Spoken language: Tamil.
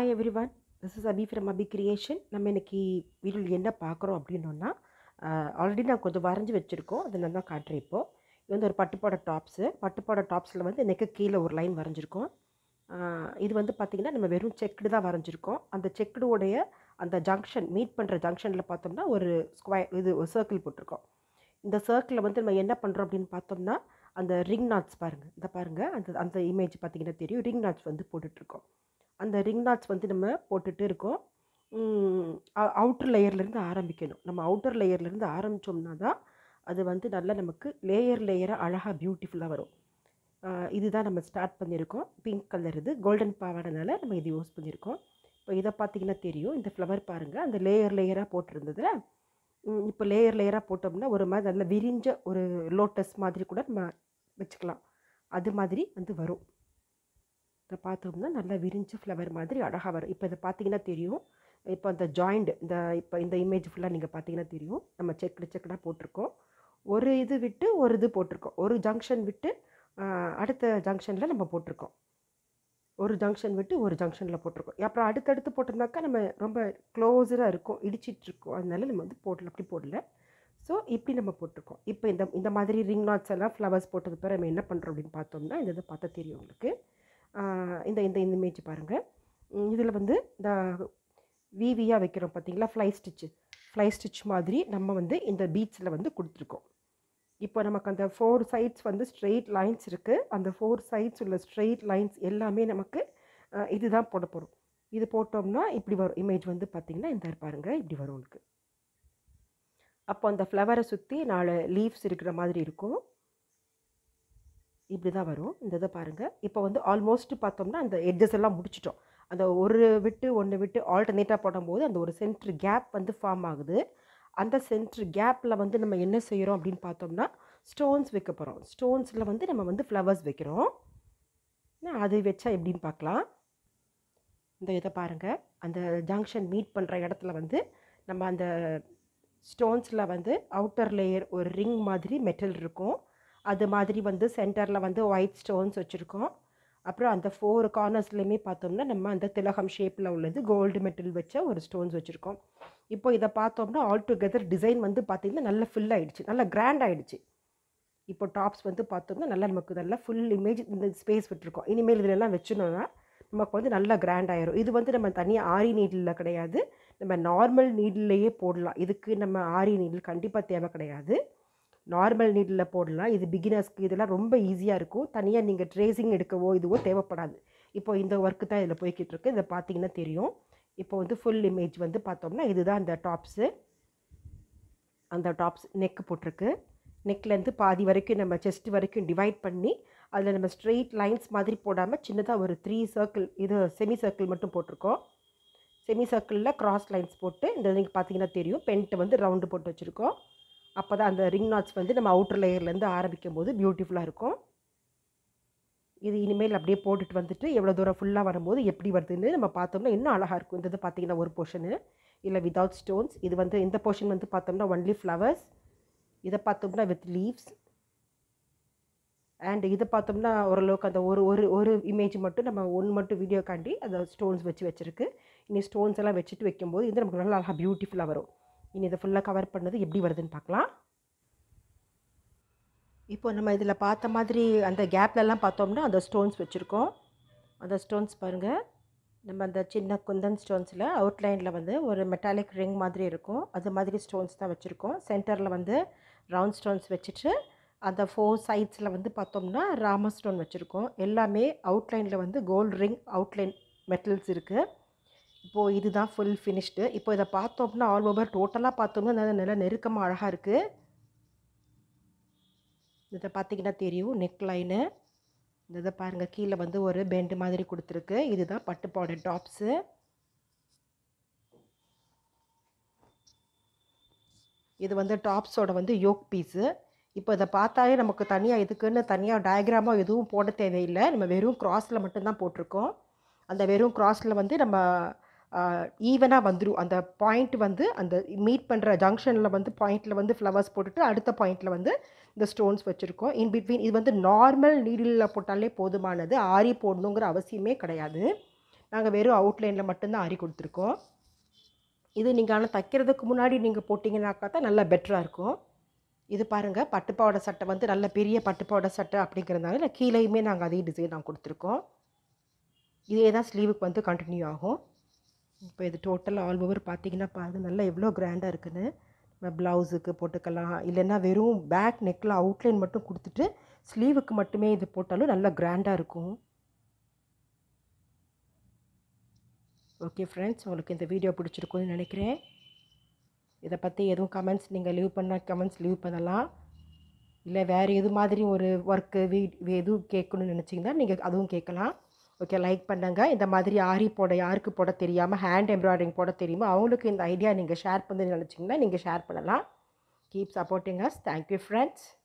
hi every one this is Abhi from Abhi creation நம்ம இன்னைக்கு வீடியோவில் என்ன பார்க்குறோம் அப்படின்னோன்னா ஆல்ரெடி நான் கொஞ்சம் வரைஞ்சி வச்சுருக்கோம் அதை நான் தான் காட்டுறேன் இப்போது இது வந்து ஒரு பட்டுப்பாட டாப்ஸு பட்டுப்பாட டாப்ஸில் வந்து நெக்கு கீழே ஒரு லைன் வரைஞ்சிருக்கோம் ஆஹ் இது வந்து பார்த்திங்கன்னா நம்ம வெறும் செக்குடு தான் வரைஞ்சிருக்கோம் அந்த செக்குடுடைய அந்த ஜங்ஷன் மீட் பண்ணுற ஜங்ஷனில் பார்த்தோம்னா ஒரு ஸ்கொயர் இது ஒரு சர்க்கிள் போட்டிருக்கோம் இந்த சர்க்கிளில் வந்து நம்ம என்ன பண்ணுறோம் அப்படின்னு பார்த்தோம்னா அந்த ரிங் நாட்ஸ் பாருங்கள் இந்த பாருங்கள் அந்த அந்த இமேஜ் பார்த்தீங்கன்னா தெரியும் ரிங் நாட்ஸ் வந்து போட்டுட்ருக்கோம் அந்த ரிங் நாட்ஸ் வந்து நம்ம போட்டுட்டு இருக்கோம் அவுட்டர் லேயர்லேருந்து ஆரம்பிக்கணும் நம்ம அவுட்டர் லேயர்லேருந்து ஆரம்பித்தோம்னா தான் அது வந்து நல்லா நமக்கு லேயர் லேயராக அழகாக பியூட்டிஃபுல்லாக வரும் ஆஹ் இதுதான் நம்ம ஸ்டார்ட் பண்ணியிருக்கோம் பிங்க் கலர் இது கோல்டன் பாவாடனால நம்ம இது யூஸ் பண்ணியிருக்கோம் இப்போ இதை பார்த்தீங்கன்னா தெரியும் இந்த ஃப்ளவர் பாருங்கள் அந்த லேயர் லேயராக போட்டிருந்ததுல ம், இப்போ லேயர் லேயராக போட்டோம்னா ஒரு மாதிரி நல்ல விரிஞ்ச ஒரு லோட்டஸ் மாதிரி கூட நம்ம வச்சுக்கலாம் அது மாதிரி வந்து வரும் இதை பார்த்தோம்னா நல்லா விரிஞ்ச ஃப்ளவர் மாதிரி அழகாக வரும் இப்போ இதை பார்த்தீங்கன்னா தெரியும் இப்போ அந்த ஜாயிண்ட் இந்த இப்போ இந்த இமேஜ் ஃபுல்லாக நீங்கள் பார்த்தீங்கன்னா தெரியும் நம்ம செக்குடு செக்குடாக போட்டிருக்கோம் ஒரு இது விட்டு ஒரு இது போட்டிருக்கோம் ஒரு ஜங்ஷன் விட்டு ஆஹ், அடுத்த ஜங்ஷனில் நம்ம போட்டிருக்கோம் ஒரு ஜங்ஷன் விட்டு ஒரு ஜங்ஷனில் போட்டிருக்கோம் அப்புறம் அடுத்தடுத்து போட்டோம்னாக்கா நம்ம ரொம்ப க்ளோஸராக இருக்கும் இடிச்சிட்டு இருக்கோம் அதனால நம்ம வந்து போடல அப்படி போடல ஸோ இப்படி நம்ம போட்டிருக்கோம் இப்போ இந்த இந்த மாதிரி ரிங் நாட்ஸ் எல்லாம் ஃப்ளவர்ஸ் போட்டது பிறகு நம்ம என்ன பண்ணுறோம் அப்படின்னு பார்த்தோம்னா இந்த இதை பார்த்தா தெரியும் உங்களுக்கு ஆஹ் இந்த இந்த இந்த இமேஜ் பாருங்கள் இதில் வந்து இந்த விவியாக வைக்கிறோம் பார்த்தீங்களா ஃப்ளை ஸ்டிச்சு ஃப்ளை ஸ்டிச் மாதிரி நம்ம வந்து இந்த பீட்ஸில் வந்து கொடுத்துருக்கோம் இப்போ நமக்கு அந்த ஃபோர் சைட்ஸ் வந்து ஸ்ட்ரெயிட் லைன்ஸ் இருக்குது அந்த ஃபோர் சைட்ஸ் உள்ள ஸ்ட்ரெயிட் லைன்ஸ் எல்லாமே நமக்கு அஹ், இதுதான் போட போகிறோம் இது போட்டோம்னா இப்படி வரும் இமேஜ் வந்து பார்த்திங்கன்னா இந்த பாருங்க இப்படி வரும் உங்களுக்கு அப்போ அந்த ஃப்ளவரை சுற்றி நாலு லீவ்ஸ் இருக்கிற மாதிரி இருக்கும் இப்படி தான் வரும் இந்த இதை பாருங்கள் இப்போ வந்து ஆல்மோஸ்ட் பார்த்தோம்னா அந்த எட்ஜஸ் எல்லாம் முடிச்சிட்டோம் அந்த ஒரு விட்டு ஒன்று விட்டு ஆல்டர்னேட்டாக போடும்போது அந்த ஒரு சென்ட்ரு கேப் வந்து ஃபார்ம் ஆகுது அந்த சென்ட்ரு கேப்பில் வந்து நம்ம என்ன செய்கிறோம் அப்படின்னு பார்த்தோம்னா ஸ்டோன்ஸ் வைக்க போகிறோம் ஸ்டோன்ஸில் வந்து நம்ம வந்து ஃப்ளவர்ஸ் வைக்கிறோம் நான் அது வச்சா எப்படின்னு பார்க்கலாம் இந்த இதை பாருங்கள் அந்த ஜங்ஷன் மீட் பண்ணுற இடத்துல வந்து நம்ம அந்த ஸ்டோன்ஸில் வந்து அவுட்டர் லேயர் ஒரு ரிங் மாதிரி மெட்டல் இருக்கும் அது மாதிரி வந்து சென்டரில் வந்து ஒயிட் ஸ்டோன்ஸ் வச்சுருக்கோம் அப்புறம் அந்த ஃபோர் கார்னர்ஸ்லையுமே பார்த்தோம்னா நம்ம அந்த திலகம் ஷேப்பில் உள்ளது கோல்டு மெட்டல் வச்ச ஒரு ஸ்டோன்ஸ் வச்சுருக்கோம் இப்போ இதை பார்த்தோம்னா ஆல் டுகெதர் டிசைன் வந்து பார்த்திங்கன்னா நல்லா ஃபில் ஆயிடுச்சு நல்லா கிராண்ட் ஆயிடுச்சு இப்போ டாப்ஸ் வந்து பார்த்தோம்னா நல்லா நமக்கு நல்லா ஃபுல் இமேஜ் இந்த ஸ்பேஸ் விட்டுருக்கோம் இனிமேல் இதிலெல்லாம் வச்சுனோன்னா நமக்கு வந்து நல்லா கிராண்ட் ஆயிரும் இது வந்து நம்ம தனியாக ஆரி நீடில் கிடையாது நம்ம நார்மல் நீடில்லையே போடலாம் இதுக்கு நம்ம ஆரி நீடில் கண்டிப்பாக தேவை கிடையாது நார்மல் நீடில் போடலாம் இது பிகினர்ஸ்க்கு இதெல்லாம் ரொம்ப ஈஸியாக இருக்கும் தனியாக நீங்கள் ட்ரேசிங் எடுக்கவோ இதுவோ தேவைப்படாது இப்போ இந்த ஒர்க்கு தான் இதில் போய்கிட்டு இருக்கு இதை பார்த்தீங்கன்னா தெரியும் இப்போ வந்து ஃபுல் இமேஜ் வந்து பார்த்தோம்னா இதுதான் அந்த டாப்ஸு அந்த டாப்ஸ் நெக்கு போட்டிருக்கு நெக்லேருந்து பாதி வரைக்கும் நம்ம செஸ்ட் வரைக்கும் டிவைட் பண்ணி அதில் நம்ம ஸ்ட்ரெயிட் லைன்ஸ் மாதிரி போடாமல் சின்னதாக ஒரு த்ரீ சர்க்கிள் இது செமி சர்க்கிள் மட்டும் போட்டிருக்கோம் செமி சர்க்கிளில் கிராஸ் லைன்ஸ் போட்டு இந்த நீங்கள் பார்த்தீங்கன்னா தெரியும் பென்ட்டை வந்து ரவுண்டு போட்டு வச்சுருக்கோம் அப்போ தான் அந்த ரிங் நாட்ஸ் வந்து நம்ம அவுட்டர் லேயர்லேருந்து ஆரம்பிக்கும் போது பியூட்டிஃபுல்லாக இருக்கும் இது இனிமேல் அப்படியே போட்டுட்டு வந்துட்டு எவ்வளோ தூரம் ஃபுல்லாக வரும்போது எப்படி வருதுன்னு நம்ம பார்த்தோம்னா இன்னும் அழகாக இருக்கும் இந்த இது பார்த்தீங்கன்னா ஒரு போர்ஷனு இல்லை வித்தவுட் ஸ்டோன்ஸ் இது வந்து இந்த போர்ஷன் வந்து பார்த்தோம்னா ஒன்லி ஃப்ளவர்ஸ் இதை பார்த்தோம்னா வித் லீவ்ஸ் அண்ட் இதை பார்த்தோம்னா ஓரளவுக்கு அந்த ஒரு ஒரு ஒரு இமேஜ் மட்டும் நம்ம ஒன்று மட்டும் வீடியோ காண்டி அந்த ஸ்டோன்ஸ் வச்சு வச்சுருக்கு இனி ஸ்டோன்ஸ் எல்லாம் வச்சுட்டு வைக்கும்போது இது நமக்கு நல்லா அழகாக பியூட்டிஃபுல்லாக வரும் இனி இதை ஃபுல்லாக கவர் பண்ணது எப்படி வருதுன்னு பார்க்கலாம் இப்போ நம்ம இதில் பார்த்த மாதிரி அந்த கேப்லலாம் பார்த்தோம்னா அந்த ஸ்டோன்ஸ் வச்சுருக்கோம் அந்த ஸ்டோன்ஸ் பாருங்கள் நம்ம அந்த சின்ன குந்தன் ஸ்டோன்ஸில் அவுட்லைனில் வந்து ஒரு மெட்டாலிக் ரிங் மாதிரி இருக்கும் அது மாதிரி ஸ்டோன்ஸ் தான் வச்சுருக்கோம் சென்டரில் வந்து ரவுண்ட் ஸ்டோன்ஸ் வச்சுட்டு அந்த ஃபோர் சைட்ஸில் வந்து பார்த்தோம்னா ராம ஸ்டோன் வச்சுருக்கோம் எல்லாமே அவுட்லைனில் வந்து கோல்டு ரிங் அவுட்லைன் மெட்டல்ஸ் இருக்குது இப்போது இதுதான் ஃபுல் ஃபினிஷ்டு இப்போ இதை பார்த்தோம்னா ஆல் ஓவர் டோட்டலாக பார்த்தோம்னா நல்லா நல்லா நெருக்கமாக அழகாக இருக்குது இதை பார்த்தீங்கன்னா தெரியும் நெக் லைனு இந்த இதை பாருங்கள் கீழே வந்து ஒரு பெண்டு மாதிரி கொடுத்துருக்கு இதுதான் பட்டு பவுடர் டாப்ஸு இது வந்து டாப்ஸோட வந்து யோக் பீஸு இப்போ இதை பார்த்தாலே நமக்கு தனியாக இதுக்குன்னு தனியாக டயக்ராமோ எதுவும் போட தேவையில்லை நம்ம வெறும் கிராஸில் மட்டும்தான் போட்டிருக்கோம் அந்த வெறும் கிராஸில் வந்து நம்ம ஈவனாக வந்துடும் அந்த பாயிண்ட் வந்து அந்த மீட் பண்ணுற ஜங்ஷனில் வந்து பாயிண்டில் வந்து ஃப்ளவர்ஸ் போட்டுட்டு அடுத்த பாயிண்டில் வந்து இந்த ஸ்டோன்ஸ் வச்சுருக்கோம் இன் பிட்வீன் இது வந்து நார்மல் நீடிலில் போட்டாலே போதுமானது ஆரி போடணுங்கிற அவசியமே கிடையாது நாங்கள் வெறும் அவுட்லைனில் மட்டும்தான் ஆரி கொடுத்துருக்கோம் இது நீங்கள் ஆனால் தைக்கிறதுக்கு முன்னாடி நீங்கள் போட்டிங்கனாக்கா தான் நல்லா பெட்டராக இருக்கும் இது பாருங்கள் பட்டுப்பாவோட சட்டை வந்து நல்ல பெரிய பட்டுப்பாவோட சட்டை அப்படிங்கிறதுனால நான் கீழேயுமே நாங்கள் அதே டிசைன் நான் கொடுத்துருக்கோம் இதே தான் ஸ்லீவுக்கு வந்து கண்டினியூ ஆகும் இப்போ இது டோட்டல் ஆல் ஓவர் பார்த்தீங்கன்னா பாருங்க நல்லா எவ்வளோ கிராண்டாக இருக்குன்னு நம்ம ப்ளவுஸுக்கு போட்டுக்கலாம் இல்லைன்னா வெறும் பேக் நெக்கில் அவுட்லைன் மட்டும் கொடுத்துட்டு ஸ்லீவுக்கு மட்டுமே இது போட்டாலும் நல்லா கிராண்டாக இருக்கும் ஓகே ஃப்ரெண்ட்ஸ் உங்களுக்கு இந்த வீடியோ பிடிச்சிருக்கும்னு நினைக்கிறேன் இதை பற்றி எதுவும் கமெண்ட்ஸ் நீங்கள் லீவ் பண்ணால் கமெண்ட்ஸ் லீவ் பண்ணலாம் இல்லை வேறு எது மாதிரி ஒரு ஒர்க்கு வீ எதுவும் கேட்கணும்னு நினச்சிங்கன்னா நீங்கள் அதுவும் கேட்கலாம் ஓகே லைக் பண்ணுங்க இந்த மாதிரி ஆரி போட யாருக்கு போட தெரியாமல் ஹேண்ட் எம்ப்ராய்டிங் போட தெரியுமோ அவங்களுக்கு இந்த ஐடியா நீங்கள் ஷேர் பண்ணி நினச்சிங்கன்னா நீங்கள் ஷேர் பண்ணலாம் keep supporting us thank you friends